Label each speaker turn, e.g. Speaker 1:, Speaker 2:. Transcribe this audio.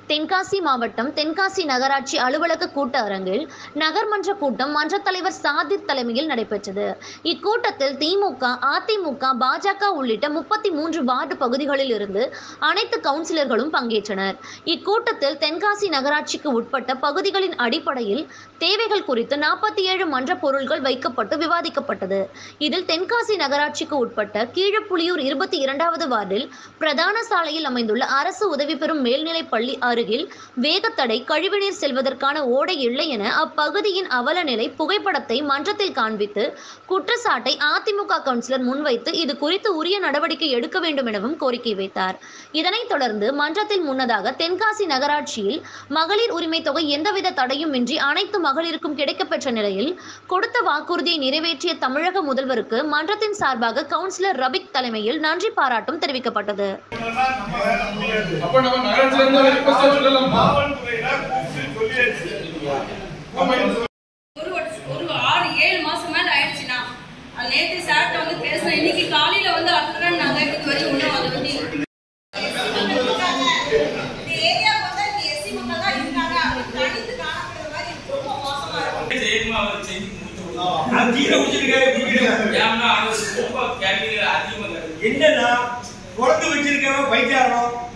Speaker 1: தென்காசி மாவட்டம் தென்காசி நகராட்சி அலுவலக கூட்ட அரங்கில் நகர்மன்ற கூட்டம் மன்ற தலைவர் சாதிர் தலைமையில் நடைபெற்றது இக்கூட்டத்தில் திமுக அதிமுக பாஜக உள்ளிட்ட முப்பத்தி மூன்று வார்டு பகுதிகளில் இருந்து அனைத்து கவுன்சிலர்களும் பங்கேற்றனர் இக்கூட்டத்தில் தென்காசி நகராட்சிக்கு உட்பட்ட பகுதிகளின் அடிப்படையில் தேவைகள் குறித்து நாற்பத்தி ஏழு மன்ற பொருள்கள் வைக்கப்பட்டு விவாதிக்கப்பட்டது இதில் தென்காசி நகராட்சிக்கு உட்பட்ட கீழப்புலியூர் இருபத்தி இரண்டாவது வார்டில் பிரதான சாலையில் அமைந்துள்ள அரசு உதவி பெறும் மேல்நிலைப் பள்ளி அருகில் வேகத்தடை கழிவுநீர் செல்வதற்கான ஓடை இல்லை என அப்பகுதியின் அவல நிலை புகைப்படத்தை மன்றத்தில் காண்பித்து குற்றச்சாட்டை அதிமுக கவுன்சிலர் முன்வைத்து இது குறித்து உரிய நடவடிக்கை எடுக்க வேண்டும் எனவும் கோரிக்கை வைத்தார் இதனைத் தொடர்ந்து மன்றத்தில் முன்னதாக தென்காசி நகராட்சியில் மகளிர் உரிமை தொகை எந்தவித தடையும் இன்றி அனைத்து மகளிருக்கும் கிடைக்கப்பெற்ற நிலையில் கொடுத்த வாக்குறுதியை நிறைவேற்றிய தமிழக முதல்வருக்கு மன்றத்தின் சார்பாக கவுன்சிலர் ரபிக் தலைமையில் நன்றி பாராட்டும் தெரிவிக்கப்பட்டது
Speaker 2: அப்ப நம்ம நகரத்துல இருந்து ரிக்வெஸ்ட் சொல்லலாமா
Speaker 3: காவல்துறையினர் கூப்பிட்டு சொல்லியாச்சு
Speaker 2: ஆமா இது
Speaker 4: ஒரு வருஷம் ஒரு ஆறு ஏழு மாசம் மேல ஆயிடுச்சுண்ணா அது நேத்து சார்ட்ட வந்து பேசினேன் இன்னைக்கு காலையில வந்து அத்துறேன் நாங்க இது வரையும் இன்னும் அதை வந்து
Speaker 5: இந்த ஏரியாவுக்கு வந்து இங்க எஸ்சி மக்கள் தான் இருக்காங்க அப்படின்னு தனித்து காணப்படுற மாதிரி எனக்கு ரொம்ப மோசமா இருக்கு
Speaker 6: செய்யணுமா அவர் செஞ்சு முடிச்சு விடணும். ஏன்னா அவர் ரொம்ப கேள்விகள் அதிகமாக இருக்கு.
Speaker 7: என்னன்னா குழந்தை வச்சிருக்கவன் பைத்தியாரணும்